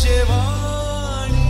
ಭವಿಷ್ಯವಾಣಿ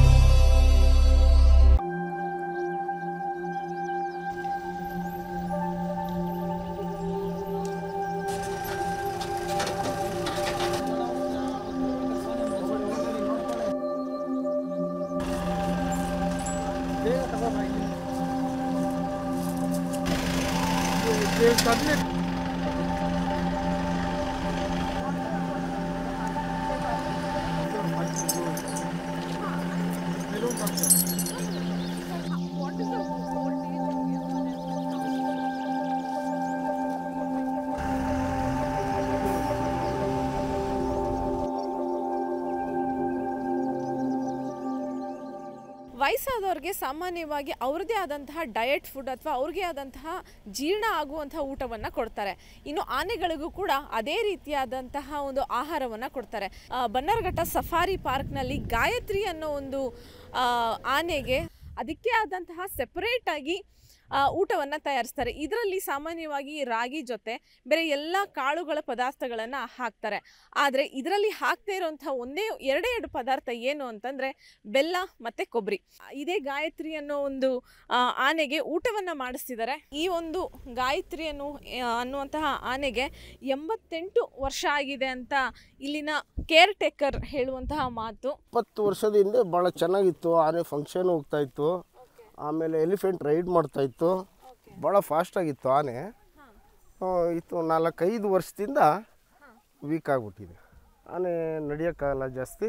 ವಯಸ್ಸಾದವ್ರಿಗೆ ಸಾಮಾನ್ಯವಾಗಿ ಅವ್ರದ್ದೇ ಆದಂತಹ ಡಯಟ್ ಫುಡ್ ಅಥವಾ ಅವ್ರಿಗೆ ಆದಂತಹ ಜೀರ್ಣ ಆಗುವಂತಹ ಊಟವನ್ನು ಕೊಡ್ತಾರೆ ಇನ್ನು ಆನೆಗಳಿಗೂ ಕೂಡ ಅದೇ ರೀತಿಯಾದಂತಹ ಒಂದು ಆಹಾರವನ್ನು ಕೊಡ್ತಾರೆ ಆ, ಬನ್ನರ್ಘಟ್ಟ ಸಫಾರಿ ಪಾರ್ಕ್ನಲ್ಲಿ ಗಾಯತ್ರಿ ಅನ್ನೋ ಒಂದು ಆ, ಆನೆಗೆ ಅದಕ್ಕೆ ಆದಂತಹ ಸೆಪರೇಟ್ ಆಗಿ ಊಟವನ್ನು ತಯಾರಿಸ್ತಾರೆ ಇದರಲ್ಲಿ ಸಾಮಾನ್ಯವಾಗಿ ರಾಗಿ ಜೊತೆ ಬೇರೆ ಎಲ್ಲ ಕಾಳುಗಳ ಪದಾರ್ಥಗಳನ್ನು ಹಾಕ್ತಾರೆ ಆದರೆ ಇದರಲ್ಲಿ ಹಾಕ್ತಾ ಇರೋಂಥ ಒಂದೇ ಎರಡೇ ಎರಡು ಪದಾರ್ಥ ಏನು ಅಂತಂದರೆ ಬೆಲ್ಲ ಮತ್ತು ಕೊಬ್ಬರಿ ಇದೇ ಗಾಯತ್ರಿ ಅನ್ನೋ ಒಂದು ಆ, ಆನೆಗೆ ಊಟವನ್ನು ಮಾಡಿಸ್ತಿದ್ದಾರೆ ಈ ಒಂದು ಗಾಯತ್ರಿ ಅನ್ನೋ ಆ, ಅನ್ನುವಂತಹ ಆನೆಗೆ ಎಂಬತ್ತೆಂಟು ವರ್ಷ ಆಗಿದೆ ಅಂತ ಇಲ್ಲಿನ ಕೇರ್ ಟೇಕರ್ ಹೇಳುವಂತಹ ಮಾತು ಇಪ್ಪತ್ತು ವರ್ಷದ ಹಿಂದೆ ಭಾಳ ಚೆನ್ನಾಗಿತ್ತು ಆನೆ ಫಂಕ್ಷನ್ ಹೋಗ್ತಾ ಇತ್ತು ಆಮೇಲೆ ಎಲಿಫೆಂಟ್ ರೈಡ್ ಮಾಡ್ತಾ ಇತ್ತು ಭಾಳ ಫಾಸ್ಟಾಗಿತ್ತು ಆನೆ ಆ, ಇತ್ತು ನಾಲ್ಕೈದು ವರ್ಷದಿಂದ ವೀಕ್ ಆಗಿಬಿಟ್ಟಿದೆ ಆನೆ ನಡೆಯೋಕ್ಕಾಗಲ್ಲ ಜಾಸ್ತಿ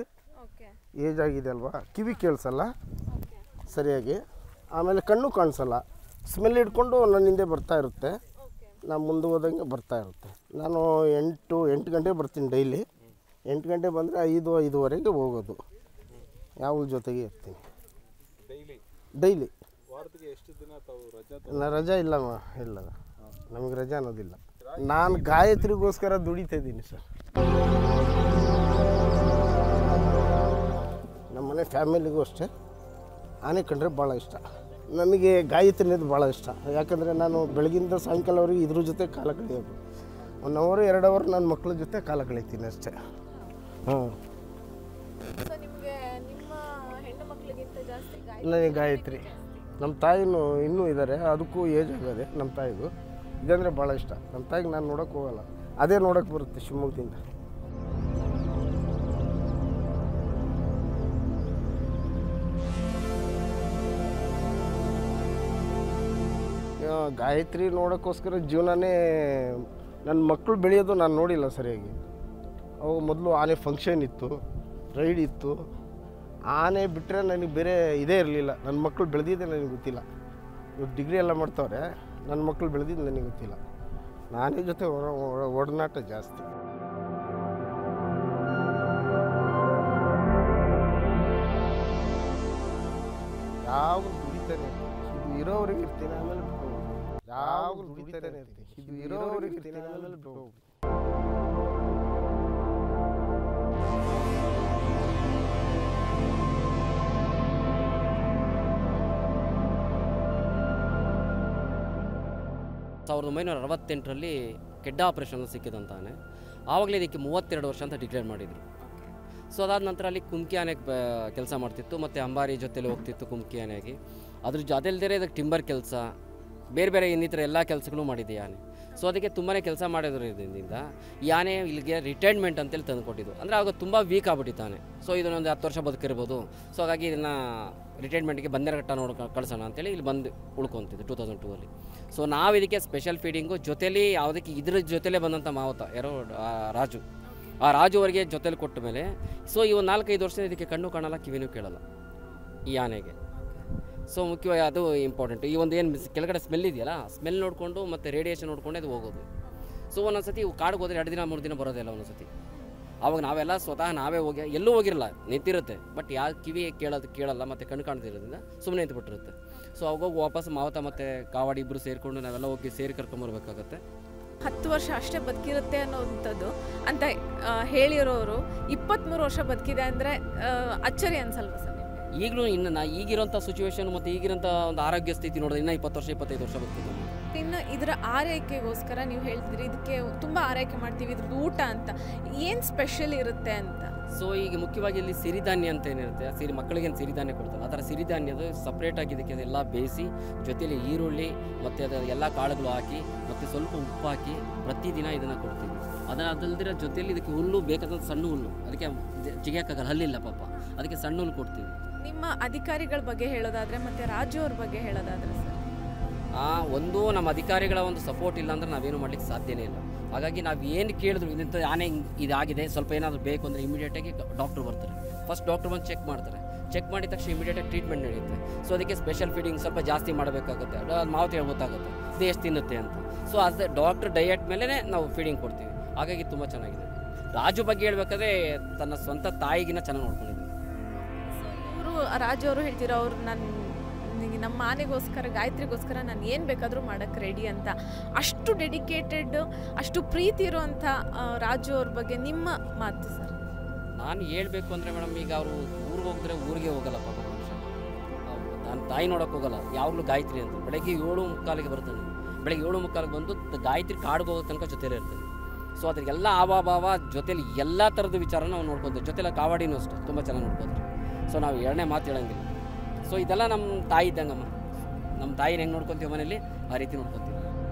ಏಜ್ ಆಗಿದೆ ಅಲ್ವಾ ಕಿವಿ ಕೇಳಿಸಲ್ಲ ಸರಿಯಾಗಿ ಆಮೇಲೆ ಕಣ್ಣು ಕಾಣಿಸಲ್ಲ ಸ್ಮೆಲ್ ಹಿಡ್ಕೊಂಡು ನನ್ನ ಹಿಂದೆ ಬರ್ತಾ ಇರುತ್ತೆ ನಾನು ಮುಂದೆ ಹೋದಂಗೆ ಬರ್ತಾ ಇರುತ್ತೆ ನಾನು ಎಂಟು ಎಂಟು ಗಂಟೆ ಬರ್ತೀನಿ ಡೈಲಿ ಎಂಟು ಗಂಟೆ ಬಂದರೆ ಐದು ಐದುವರೆಗೆ ಹೋಗೋದು ಯಾವ ಜೊತೆಗೆ ಇರ್ತೀನಿ ಡೈಲಿ ನಾ ರಜಾ ಇಲ್ಲ ಮ- ಇಲ್ಲ ನಮಗೆ ರಜಾ ಅನ್ನೋದಿಲ್ಲ ನಾನು ಗಾಯತ್ರಿಗೋಸ್ಕರ ದುಡಿತಾ ಇದ್ದೀನಿ ಸರ್ ನಮ್ಮ ಮನೆ ಫ್ಯಾಮಿಲಿಗೂ ಅಷ್ಟೇ ಆನೆ ಕಂಡ್ರೆ ಭಾಳ ಇಷ್ಟ ನನಗೆ ಗಾಯತ್ರಿ ಅನ್ನೋದು ಭಾಳ ಇಷ್ಟ ಯಾಕಂದರೆ ನಾನು ಬೆಳಗಿಂದ ಸಾಯಂಕಾಲವರೆಗೆ ಇದ್ರ ಜೊತೆ ಕಾಲ ಕಳೆಯೋದು ಒನ್ ಅವರು ಎರಡು ಅವರ್ ನನ್ನ ಮಕ್ಕಳ ಜೊತೆ ಕಾಲ ಕಳೀತೀನಿ ಅಷ್ಟೇ ಹಾಂ ನಿಮಗೆ ನಿಮ್ಮ ಹೆಣ್ಣು ಮಕ್ಕಳಿಗಿಂತ ಜಾಸ್ತಿ ನನಗೆ ಗಾಯತ್ರಿ ನಮ್ಮ ತಾಯಿನೂ ಇನ್ನೂ ಇದ್ದಾರೆ ಅದಕ್ಕೂ ಏಜ್ ಆಗದೆ ನಮ್ಮ ತಾಯಿಗೂ ಇದಂದರೆ ಭಾಳ ಇಷ್ಟ ನಮ್ಮ ತಾಯಿಗೆ ನಾನು ನೋಡೋಕೆ ಹೋಗಲ್ಲ ಅದೇ ನೋಡೋಕೆ ಬರುತ್ತೆ ಶಿವಮೊಗ್ಗದಿಂದ ಆ, ಗಾಯತ್ರಿ ನೋಡೋಕ್ಕೋಸ್ಕರ ಜೀವನನೇ ನನ್ನ ಮಕ್ಕಳು ಬೆಳೆಯೋದು ನಾನು ನೋಡಿಲ್ಲ ಸರಿಯಾಗಿ ಅವಾಗ ಮೊದಲು ಆನೆ ಫಂಕ್ಷನ್ ಇತ್ತು ರೈಡ್ ಇತ್ತು ಆನೆ ಬಿಟ್ಟರೆ ನನಗೆ ಬೇರೆ ಇದೇ ಇರಲಿಲ್ಲ ನನ್ನ ಮಕ್ಕಳು ಬೆಳೆದಿದ್ದೆ ನನಗೆ ಗೊತ್ತಿಲ್ಲ ಇವ್ರು ಡಿಗ್ರಿ ಎಲ್ಲ ಮಾಡ್ತವ್ರೆ ನನ್ನ ಮಕ್ಕಳು ಬೆಳೆದಿದ್ದು ನನಗೆ ಗೊತ್ತಿಲ್ಲ ನಾನೇ ಜೊತೆ ಒಡ- ಒಡ- ಒಡನಾಟ ಜಾಸ್ತಿ ಯಾವಾಗಲೂ ದುಡಿತಾನೆ ಇದು ಇರೋವರೆಗೆ ಇರ್ತೀನಿ ಆಮೇಲೆ ಬಿಟ್ಟು ಹೋಗ್ತೀನಿ. ಯಾವಾಗಲೂ ದುಡಿತಾನೆ ಇರ್ತೀನಿ ಇದು ಇರೋವರೆಗೆ ಇರ್ತೀನಿ ಆಮೇಲೆ ಬಿಟ್ಟು ಹೋಗ್ತೀನಿ. ಸಾವಿರದ ಒಂಬೈನೂರ ಅರವತ್ತೆಂಟರಲ್ಲಿ ಕೆಡ್ಡ ಆಪರೇಷನ್ ಸಿಕ್ಕಿದಂತಾನೆ ಆವಾಗಲೇ ಇದಕ್ಕೆ ಮೂವತ್ತೆರಡು ವರ್ಷ ಅಂತ ಡಿಕ್ಲೇರ್ ಮಾಡಿದರು ಸೊ ಅದಾದ ನಂತರ ಅಲ್ಲಿ ಕುಮ್ಕಿ ಆನೆಗೆ ಕೆಲಸ ಮಾಡ್ತಿತ್ತು ಮತ್ತು ಅಂಬಾರಿ ಜೊತೆಲಿ ಹೋಗ್ತಿತ್ತು ಕುಮ್ಕಿ ಆನೆಯಾಗಿ ಅದ್ರ ಜೊ ಅದಲ್ದೇ ಇದಕ್ಕೆ ಟಿಂಬರ್ ಕೆಲಸ ಬೇರೆ ಬೇರೆ ಇನ್ನಿತರ ಎಲ್ಲ ಕೆಲಸಗಳು ಮಾಡಿದೆ ಈ ಆನೆ ಸೊ ಅದಕ್ಕೆ ತುಂಬಾ ಕೆಲಸ ಮಾಡೋದ್ರಿಂದ ಈ ಆನೆ ಇಲ್ಲಿಗೆ ರಿಟೈರ್ಮೆಂಟ್ ಅಂತೇಳಿ ತಂದುಕೊಟ್ಟಿದ್ದು ಅಂದರೆ ಆವಾಗ ತುಂಬ ವೀಕ್ ಆಗ್ಬಿಟ್ಟಿತ್ತು ಆನೆ ಸೊ ಇದನ್ನೊಂದು ಹತ್ತು ವರ್ಷ ಬದುಕಿರ್ಬೋದು ಸೊ ಹಾಗಾಗಿ ಇದನ್ನು ರಿಟೈರ್ಮೆಂಟ್ಗೆ ಬಂದರಘಟ್ಟ ನೋಡಿ ಕಳ್ಸೋಣ ಅಂತೇಳಿ ಇಲ್ಲಿ ಬಂದು ಉಳ್ಕೊಂತಿದ್ದು ಟೂ ತೌಸಂಡ್ ಟೂ ಅಲ್ಲಿ ಸೊ ನಾವು ಇದಕ್ಕೆ ಸ್ಪೆಷಲ್ ಫೀಡಿಂಗು ಜೊತೆಲಿ ಯಾವುದಕ್ಕೆ ಇದ್ರ ಜೊತೆಲೇ ಬಂದಂಥ ಮಾವತ ಯಾರೋ ಆ, ರಾಜು ಆ ರಾಜು ಅವರಿಗೆ ಜೊತೆಲಿ ಕೊಟ್ಟ ಮೇಲೆ ಸೊ ಈ ಒಂದು ನಾಲ್ಕೈದು ವರ್ಷ ಇದಕ್ಕೆ ಕಣ್ಣು ಕಾಣಲ್ಲ ಕಿವಿನೂ ಕೇಳಲ್ಲ ಈ ಆನೆಗೆ ಸೊ ಮುಖ್ಯವಾಗಿ ಅದು ಇಂಪಾರ್ಟೆಂಟ್ ಈ ಒಂದು ಏನು ಕೆಳಗಡೆ ಸ್ಮೆಲ್ ಇದೆಯಲ್ಲ ಸ್ಮೆಲ್ ನೋಡಿಕೊಂಡು ಮತ್ತು ರೇಡಿಯೇಷನ್ ನೋಡ್ಕೊಂಡೆ ಅದು ಹೋಗೋದು ಸೊ ಒಂದೊಂದು ಸತಿ ಕಾಡಿಗೆ ಹೋದ್ರೆ ಎರಡು ದಿನ ಮೂರು ದಿನ ಬರೋದಿಲ್ಲ ಒಂದೊಂದು ಸತಿ ಆವಾಗ ನಾವೆಲ್ಲ ಸ್ವತಃ ನಾವೇ ಹೋಗಿ ಎಲ್ಲೂ ಹೋಗಿರಲ್ಲ ನಿಂತಿರುತ್ತೆ ಬಟ್ ಯಾವ ಕಿವಿ ಕೇಳೋದು ಕೇಳಲ್ಲ ಮತ್ತು ಕಣ್ಣು ಕಾಣ್ತಿರೋದ್ರಿಂದ ಸುಮ್ಮನೆ ನಿಂತುಬಿಟ್ಟಿರುತ್ತೆ ಸೊ ಅವಾಗ ಹೋಗಿ ವಾಪಸ್ ಮಾವತ ಮತ್ತು ಕಾವಾಡಿ ಇಬ್ಬರು ಸೇರಿಕೊಂಡು ನಾವೆಲ್ಲ ಹೋಗಿ ಸೇರಿ ಕರ್ಕೊಂಬರ್ಬೇಕಾಗತ್ತೆ ಹತ್ತು ವರ್ಷ ಅಷ್ಟೇ ಬದುಕಿರುತ್ತೆ ಅನ್ನೋವಂಥದ್ದು ಅಂತ ಆ, ಹೇಳಿರೋರು ಇಪ್ಪತ್ತ್ಮೂರು ವರ್ಷ ಬದುಕಿದೆ ಅಂದರೆ ಅಚ್ಚರಿ ಅನ್ಸಲ್ವಾ ಸರ್ ನಿಮಗೆ ಈಗಲೂ ಇನ್ನು ನಾ ಈಗಿರೋಂಥ ಸಿಚುವೇಶನ್ ಮತ್ತು ಈಗಿರೋಂಥ ಒಂದು ಆರೋಗ್ಯ ಸ್ಥಿತಿ ನೋಡಿದ್ರೆ ಇನ್ನೂ ಇಪ್ಪತ್ತು ವರ್ಷ ಇಪ್ಪತ್ತೈದು ವರ್ಷ ಬದುಕಿದ್ದು ಇನ್ನು ಇದರ ಆರೈಕೆಗೋಸ್ಕರ ನೀವು ಹೇಳ್ತಿದ್ರಿ ಇದಕ್ಕೆ ತುಂಬ ಆರೈಕೆ ಮಾಡ್ತೀವಿ ಇದ್ರದ್ದು ಊಟ ಅಂತ ಏನು ಸ್ಪೆಷಲ್ ಇರುತ್ತೆ ಅಂತ ಸೊ ಈಗ ಮುಖ್ಯವಾಗಿ ಇಲ್ಲಿ ಸಿರಿಧಾನ್ಯ ಅಂತ ಏನಿರುತ್ತೆ ಆ ಸಿರಿ ಮಕ್ಕಳಿಗೆ ಏನು ಸಿರಿಧಾನ್ಯ ಕೊಡ್ತಾರೆ ಆ ಥರ ಸಿರಿಧಾನ್ಯದ ಸಪ್ರೇಟಾಗಿ ಇದಕ್ಕೆ ಎಲ್ಲ ಬೇಯಿಸಿ ಜೊತೆಲಿ ಈರುಳ್ಳಿ ಮತ್ತು ಅದು ಎಲ್ಲ ಕಾಳುಗಳು ಹಾಕಿ ಮತ್ತು ಸ್ವಲ್ಪ ಉಪ್ಪು ಹಾಕಿ ಪ್ರತಿದಿನ ಇದನ್ನು ಕೊಡ್ತೀವಿ ಅದನ್ನು ಅದಲ್ದಿರೋ ಜೊತೆಲಿ ಇದಕ್ಕೆ ಹುಲ್ಲು ಬೇಕಾದಂಥ ಸಣ್ಣ ಹುಲ್ಲು ಅದಕ್ಕೆ ಜ- ಜಿಗಿಯೋಕ್ಕಾಗಲ್ಲ ಹಲ್ಲಿಲ್ಲ ಪಾಪ ಅದಕ್ಕೆ ಸಣ್ಣ ಹುಲ್ಲು ಕೊಡ್ತೀವಿ ನಿಮ್ಮ ಅಧಿಕಾರಿಗಳ ಬಗ್ಗೆ ಹೇಳೋದಾದ್ರೆ ಮತ್ತೆ ರಾಜು ಅವ್ರ ಬಗ್ಗೆ ಹೇಳೋದಾದ್ರೆ ಸರ್ ಆ ಒಂದು ನಮ್ಮ ಅಧಿಕಾರಿಗಳ ಒಂದು ಸಪೋರ್ಟ್ ಇಲ್ಲ ಅಂದ್ರೆ ನಾವೇನು ಮಾಡ್ಲಿಕ್ಕೆ ಸಾಧ್ಯನೇ ಇಲ್ಲ ಹಾಗಾಗಿ ನಾವು ಏನು ಕೇಳಿದ್ರು ಇಂಥ ಆನೆ ಹಿಂಗ್ ಇದಾಗಿದೆ ಸ್ವಲ್ಪ ಏನಾದರೂ ಬೇಕು ಅಂದರೆ ಇಮಿಡಿಯೇಟಾಗಿ ಡಾಕ್ಟ್ರು ಬರ್ತಾರೆ ಫಸ್ಟ್ ಡಾಕ್ಟ್ರು ಬಂದು ಚೆಕ್ ಮಾಡ್ತಾರೆ ಚೆಕ್ ಮಾಡಿದ ತಕ್ಷಣ ಇಮಿಡಿಯೇಟಾಗಿ ಟ್ರೀಟ್ಮೆಂಟ್ ನಡೆಯುತ್ತೆ ಸೊ ಅದಕ್ಕೆ ಸ್ಪೆಷಲ್ ಫೀಡಿಂಗ್ ಸ್ವಲ್ಪ ಜಾಸ್ತಿ ಮಾಡಬೇಕಾಗುತ್ತೆ ಅದು ಮಾವತ್ತು ಹೇಳಿ ಗೊತ್ತಾಗುತ್ತೆ ಇದು ಎಷ್ಟು ತಿನ್ನುತ್ತೆ ಅಂತ ಸೊ ಅದು ಡಾಕ್ಟ್ರ್ ಡಯಟ್ ಮೇಲೆ ನಾವು ಫೀಡಿಂಗ್ ಕೊಡ್ತೀವಿ ಹಾಗಾಗಿ ತುಂಬ ಚೆನ್ನಾಗಿದೆ ರಾಜು ಬಗ್ಗೆ ಹೇಳ್ಬೇಕಾದ್ರೆ ತನ್ನ ಸ್ವಂತ ತಾಯಿಗಿನ ಚೆನ್ನಾಗಿ ನೋಡ್ಕೊಂಡಿದ್ದಾನೆ ಇವರು ರಾಜು ಅವರು ಹೇಳ್ತಿರೋ ಅವ್ರು ನನ್ನ ನಮ್ಮ ಆನೆಗೋಸ್ಕರ ಗಾಯತ್ರಿಗೋಸ್ಕರ ನಾನು ಏನು ಬೇಕಾದರೂ ಮಾಡೋಕ್ಕೆ ರೆಡಿ ಅಂತ ಅಷ್ಟು ಡೆಡಿಕೇಟೆಡ್ ಅಷ್ಟು ಪ್ರೀತಿ ಇರುವಂಥ ಆ, ರಾಜು ಅವ್ರ ಬಗ್ಗೆ ನಿಮ್ಮ ಮಾತು ಸರ್ ನಾನು ಹೇಳ್ಬೇಕು ಅಂದರೆ ಮೇಡಮ್ ಈಗ ಅವರು ಊರಿಗೆ ಹೋಗಿದ್ರೆ ಊರಿಗೆ ಹೋಗಲ್ಲ ಪಾಪ ಮನುಷ್ಯ ನಾನು ತಾಯಿ ನೋಡೋಕೆ ಹೋಗಲ್ಲ ಯಾವಾಗಲೂ ಗಾಯತ್ರಿ ಅಂತ ಬೆಳಗ್ಗೆ ಏಳು ಮುಕ್ಕಾಲಿಗೆ ಬರ್ತಾನೆ ಬೆಳಗ್ಗೆ ಏಳು ಮುಕ್ಕಾಲಿಗೆ ಬಂದು ತ- ಗಾಯತ್ರಿ ಕಾಡಿಗೆ ಹೋಗೋ ತನಕ ಜೊತೆಲೇ ಇರ್ತಾನೆ ಸೊ ಅದಕ್ಕೆಲ್ಲ ಆವಾಭಾವ ಜೊತೆಲಿ ಎಲ್ಲ ಥರದ ವಿಚಾರ ನಾವು ನೋಡ್ಕೊತೀವಿ ಜೊತೆಲಿ ಕಾವಾಡಿನೂ ಅಷ್ಟೇ ತುಂಬ ಚೆನ್ನಾಗಿ ನೋಡ್ಕೋತಾರೆ ಸೊ ನಾವು ಎರಡನೇ ಮಾತು ಹೇಳಂಗಿಲ್ಲ ಸೊ ಇದೆಲ್ಲ ನಮ್ಮ ತಾಯಿ ಇದ್ದಂಗಮ್ಮ ನಮ್ಮ ತಾಯಿನ ಹೆಂಗೆ ನೋಡ್ಕೊತೀವಿ ಮನೇಲಿ ಆ ರೀತಿ ನೋಡ್ಕೊತೀವಿ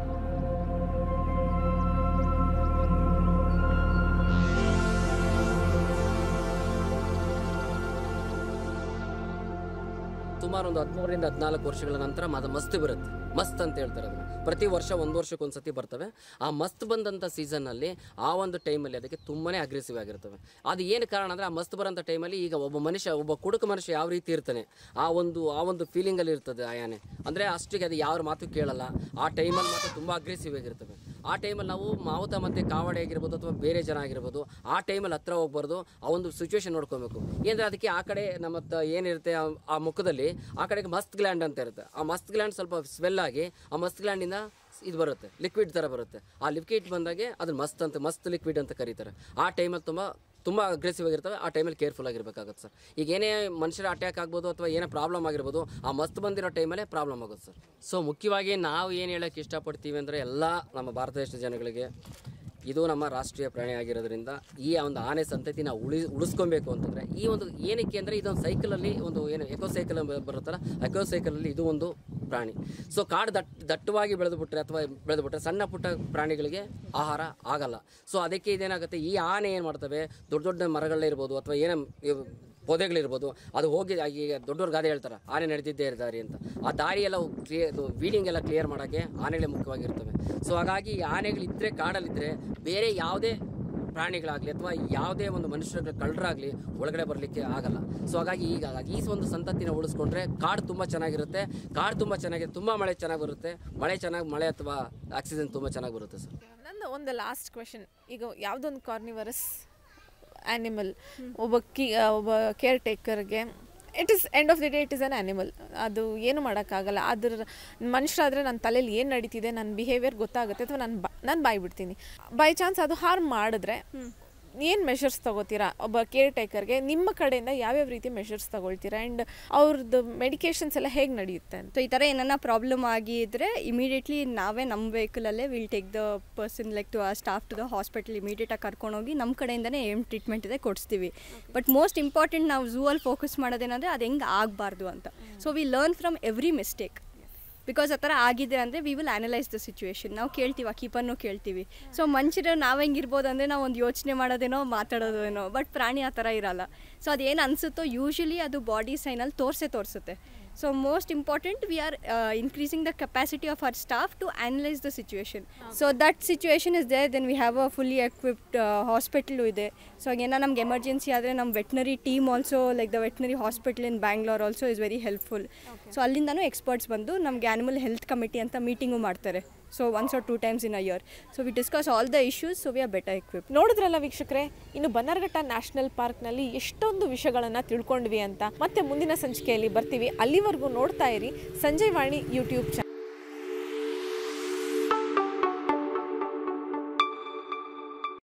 ಸುಮಾರು ಒಂದು ಹದಿಮೂರರಿಂದ ಹದಿನಾಲ್ಕು ವರ್ಷಗಳ ನಂತರ ಅದು ಮಸ್ತ್ ಬರುತ್ತೆ ಮಸ್ತ್ ಅಂತ ಹೇಳ್ತಾರೆ ಅದನ್ನು ಪ್ರತಿ ವರ್ಷ ಒಂದು ವರ್ಷಕ್ಕೆ ಒಂದು ಸತಿ ಬರ್ತವೆ ಆ ಮಸ್ತ್ ಬಂದಂಥ ಸೀಸನ್ನಲ್ಲಿ ಆ ಒಂದು ಟೈಮಲ್ಲಿ ಅದಕ್ಕೆ ತುಂಬಾ ಅಗ್ರೆಸಿವ್ ಆಗಿರ್ತವೆ ಅದು ಏನು ಕಾರಣ ಅಂದರೆ ಆ ಮಸ್ತ್ ಬರೋಂಥ ಟೈಮಲ್ಲಿ ಈಗ ಒಬ್ಬ ಮನುಷ್ಯ ಒಬ್ಬ ಕುಡುಕ ಮನುಷ್ಯ ಯಾವ ರೀತಿ ಇರ್ತಾನೆ ಆ ಒಂದು ಆ ಒಂದು ಫೀಲಿಂಗಲ್ಲಿ ಇರ್ತದೆ ಆ ಯಾನೆ ಅಂದರೆ ಅಷ್ಟಿಗೆ ಅದು ಯಾರ ಮಾತು ಕೇಳಲ್ಲ ಆ ಟೈಮಲ್ಲಿ ಮಾತ್ರ ತುಂಬ ಅಗ್ರೆಸಿವ್ ಆಗಿರ್ತವೆ ಆ ಟೈಮಲ್ಲಿ ನಾವು ಮಾವುತ ಮತ್ತು ಕಾವಡೆ ಆಗಿರ್ಬೋದು ಅಥವಾ ಬೇರೆ ಜನ ಆಗಿರ್ಬೋದು ಆ ಟೈಮಲ್ಲಿ ಹತ್ರ ಹೋಗ್ಬಾರ್ದು ಆ ಒಂದು ಸಿಚುವೇಶನ್ ನೋಡ್ಕೊಬೇಕು ಏನಂದ್ರೆ ಅದಕ್ಕೆ ಆ ಕಡೆ ನಮ್ಮ ತ- ಏನಿರುತ್ತೆ ಆ- ಆ ಮುಖದಲ್ಲಿ ಆ ಕಡೆಗೆ ಮಸ್ತ್ ಗ್ಲ್ಯಾಂಡ್ ಅಂತ ಇರುತ್ತೆ ಆ ಮಸ್ತ್ ಗ್ಲ್ಯಾಂಡ್ ಸ್ವಲ್ಪ ಸ್ವೆಲ್ ಆಗಿ ಆ ಮಸ್ತ್ ಗ್ಲ್ಯಾಂಡಿಂದ ಇದು ಬರುತ್ತೆ ಲಿಕ್ವಿಡ್ ಥರ ಬರುತ್ತೆ ಆ ಲಿಕ್ವಿಡ್ ಬಂದಾಗೆ ಅದನ್ನ ಮಸ್ತ್ ಅಂತ ಮಸ್ತ್ ಲಿಕ್ವಿಡ್ ಅಂತ ಕರೀತಾರೆ ಆ ಟೈಮಲ್ಲಿ ತುಂಬ ತುಂಬ ಅಗ್ರೆಸಿವ್ ಆಗಿರ್ತವೆ ಆ ಟೈಮಲ್ಲಿ ಕೇರ್ಫುಲ್ ಆಗಿರ್ಬೇಕಾಗುತ್ತೆ ಸರ್ ಈಗ ಏನೇ ಮನುಷ್ಯರ ಅಟ್ಯಾಕ್ ಆಗ್ಬೋದು ಅಥವಾ ಏನೇ ಪ್ರಾಬ್ಲಮ್ ಆಗಿರ್ಬೋದು ಆ ಮಸ್ತ್ ಬಂದಿರೋ ಟೈಮಲ್ಲೇ ಪ್ರಾಬ್ಲಮ್ ಆಗುತ್ತೆ ಸರ್ ಸೊ ಮುಖ್ಯವಾಗಿ ನಾವು ಏನು ಹೇಳೋಕ್ಕೆ ಇಷ್ಟಪಡ್ತೀವಿ ಅಂದರೆ ಎಲ್ಲ ನಮ್ಮ ಭಾರತ ದೇಶದ ಜನಗಳಿಗೆ ಇದು ನಮ್ಮ ರಾಷ್ಟ್ರೀಯ ಪ್ರಾಣಿ ಆಗಿರೋದ್ರಿಂದ ಈ ಒಂದು ಆನೆ ಸಂತತಿ ನಾವು ಉಳಿ ಉಳಿಸ್ಕೊಬೇಕು ಅಂತಂದರೆ ಈ ಒಂದು ಏನಕ್ಕೆ ಅಂದರೆ ಇದೊಂದು ಸೈಕಲಲ್ಲಿ ಒಂದು ಏನು ಎಕೋ ಸೈಕಲ್ ಬರುತ್ತಲ್ಲ ಎಕೋ ಸೈಕಲಲ್ಲಿ ಇದು ಒಂದು ಪ್ರಾಣಿ ಸೊ ಕಾಡು ದಟ್ ದಟ್ಟವಾಗಿ ಬೆಳೆದುಬಿಟ್ರೆ ಅಥವಾ ಬೆಳೆದುಬಿಟ್ರೆ ಸಣ್ಣ ಪುಟ್ಟ ಪ್ರಾಣಿಗಳಿಗೆ ಆಹಾರ ಆಗಲ್ಲ ಸೊ ಅದಕ್ಕೆ ಇದೇನಾಗುತ್ತೆ ಈ ಆನೆ ಏನು ಮಾಡ್ತವೆ ದೊಡ್ಡ ದೊಡ್ಡ ಮರಗಳೇ ಇರ್ಬೋದು ಅಥವಾ ಏನೇ ಇವ್- ಪೊದೆಗಳಿರ್ಬೋದು ಅದು ಹೋಗಿ ಈಗ ದೊಡ್ಡವ್ರ ಗಾದೆ ಹೇಳ್ತಾರೆ ಆನೆ ನಡೆದಿದ್ದೇ ಇರ್ತಾರೆ ಅಂತ ಆ ದಾರಿಯೆಲ್ಲ ಕ್ಲಿಯರ್ ವೀಡಿಂಗ್ ಎಲ್ಲ ಕ್ಲಿಯರ್ ಮಾಡೋಕ್ಕೆ ಆನೆಗಳೇ ಮುಖ್ಯವಾಗಿರ್ತವೆ ಸೊ ಹಾಗಾಗಿ ಈ ಆನೆಗಳಿದ್ದರೆ ಕಾಡಲ್ಲಿದ್ದರೆ ಬೇರೆ ಯಾವುದೇ ಪ್ರಾಣಿಗಳಾಗಲಿ ಅಥವಾ ಯಾವುದೇ ಒಂದು ಮನುಷ್ಯರ ಕಳ್ಳರಾಗಲಿ ಒಳಗಡೆ ಬರಲಿಕ್ಕೆ ಆಗಲ್ಲ ಸೊ ಹಾಗಾಗಿ ಈಗ ಹಾಗಾಗಿ ಈ ಒಂದು ಸಂತತಿನ ಉಳಿಸ್ಕೊಂಡ್ರೆ ಕಾಡು ತುಂಬ ಚೆನ್ನಾಗಿರುತ್ತೆ ಕಾಡು ತುಂಬ ಚೆನ್ನಾಗಿರುತ್ತೆ ತುಂಬ ಮಳೆ ಚೆನ್ನಾಗಿ ಬರುತ್ತೆ ಮಳೆ ಚೆನ್ನಾಗಿ ಮಳೆ ಅಥವಾ ಆಕ್ಸಿಜನ್ ತುಂಬ ಚೆನ್ನಾಗಿ ಬರುತ್ತೆ ಸರ್ ನನ್ನ ಒಂದು ಲಾಸ್ಟ್ ಕ್ವೆಶನ್ ಈಗ ಯಾವುದೊಂದು ಕಾರ್ನಿವರಸ್ ಆ್ಯನಿಮಲ್ ಒಬ್ಬ ಕಿ ಒಬ್ಬ ಕೇರ್ ಟೇಕರ್ಗೆ it is end of the day it is an animal ಅದು ಏನು ಮಾಡೋಕ್ಕಾಗಲ್ಲ ಅದ್ರ ಮನುಷ್ಯರಾದರೆ ನನ್ನ ತಲೆಯಲ್ಲಿ ಏನು ನಡೀತಿದೆ ನನ್ನ ಬಿಹೇವಿಯರ್ ಗೊತ್ತಾಗುತ್ತೆ ಅಥವಾ ನಾನು ಬಾ ನಾನು ಬಾಯ್ ಬಿಡ್ತೀನಿ ಬೈ ಚಾನ್ಸ್ ಅದು ಹಾರ್ಮ್ ಮಾಡಿದ್ರೆ ಏನು ಮೆಷರ್ಸ್ ತಗೋತೀರಾ ಒಬ್ಬ ಕೇರ್ ಟೇಕರ್ಗೆ ನಿಮ್ಮ ಕಡೆಯಿಂದ ಯಾವ್ಯಾವ ರೀತಿ ಮೆಷರ್ಸ್ ತಗೊಳ್ತೀರಾ ಆ್ಯಂಡ್ ಅವ್ರದ್ದು ಮೆಡಿಕೇಶನ್ಸ್ ಎಲ್ಲ ಹೇಗೆ ನಡೆಯುತ್ತೆ ಅಂತ ಸೊ ಈ ಥರ ಏನನ್ನ ಪ್ರಾಬ್ಲಮ್ ಆಗಿದ್ರೆ ಇಮಿಡಿಯೇಟ್ಲಿ ನಾವೇ ನಮ್ಮ ವೆಹಿಕಲಲ್ಲೇ will take the person like to ಆ ಸ್ಟಾಫ್ ಟು ದ ಹಾಸ್ಪಿಟಲ್ ಇಮಿಡಿಯೇಟಾಗಿ ಕರ್ಕೊಂಡೋಗಿ ನಮ್ಮ ಕಡೆಯಿಂದನೇ ಏನು ಟ್ರೀಟ್ಮೆಂಟ್ ಇದೆ ಕೊಡಿಸ್ತೀವಿ ಬಟ್ ಮೋಸ್ಟ್ ಇಂಪಾರ್ಟೆಂಟ್ ನಾವು ಝೂ ಅಲ್ಲಿ ಫೋಕಸ್ ಮಾಡೋದೇನಂದರೆ ಅದು ಹೆಂಗೆ ಆಗಬಾರ್ದು ಅಂತ so we learn from every mistake because ಆ ಥರ ಆಗಿದೆ ಅಂದರೆ we will analyse the situation ನಾವು ಕೇಳ್ತೀವಿ ಆ ಕೀಪರ್ನು ಕೇಳ್ತೀವಿ ಸೊ ಮನುಷ್ಯರು ನಾವು ಹೆಂಗಿರ್ಬೋದು ಅಂದರೆ ನಾವು ಒಂದು ಯೋಚನೆ ಮಾಡೋದೇನೋ ಮಾತಾಡೋದೇನೋ ಬಟ್ ಪ್ರಾಣಿ ಆ ಥರ ಇರಲ್ಲ ಸೊ ಅದೇನು ಅನಿಸುತ್ತೋ ಯೂಶಲಿ ಅದು ಬಾಡಿ ಸೈನಲ್ಲಿ ತೋರಿಸೇ ತೋರಿಸುತ್ತೆ so most important we are increasing the capacity of our staff to analyse the situation so that situation is there then we have a fully equipped hospital ಇದೆ ಸೊ ಏನೋ ನಮ್ಗೆ emergency ಆದರೆ ನಮ್ಮ veterinary team also like the veterinary hospital in Bangalore also is very helpful so ಅಲ್ಲಿಂದನೂ experts ಬಂದು ನಮಗೆ animal health committee ಅಂತ meeting ಮಾಡ್ತಾರೆ so once or two times in a year so we discuss all the issues so we are better equip ನೋಡಿದ್ರಲ್ಲ ವೀಕ್ಷಕರೇ ಇನ್ನು Bannerghatta national ಪಾರ್ಕ್ನಲ್ಲಿ ಎಷ್ಟೊಂದು ವಿಷಯಗಳನ್ನು ತಿಳ್ಕೊಂಡ್ವಿ ಅಂತ ಮತ್ತೆ ಮುಂದಿನ ಸಂಚಿಕೆಯಲ್ಲಿ ಬರ್ತೀವಿ ಅಲ್ಲಿವರೆಗೂ ನೋಡ್ತಾ ಇರಿ ಸಂಜಯ್ ವಾಣಿ ಯೂಟ್ಯೂಬ್ ಚಾನಲ್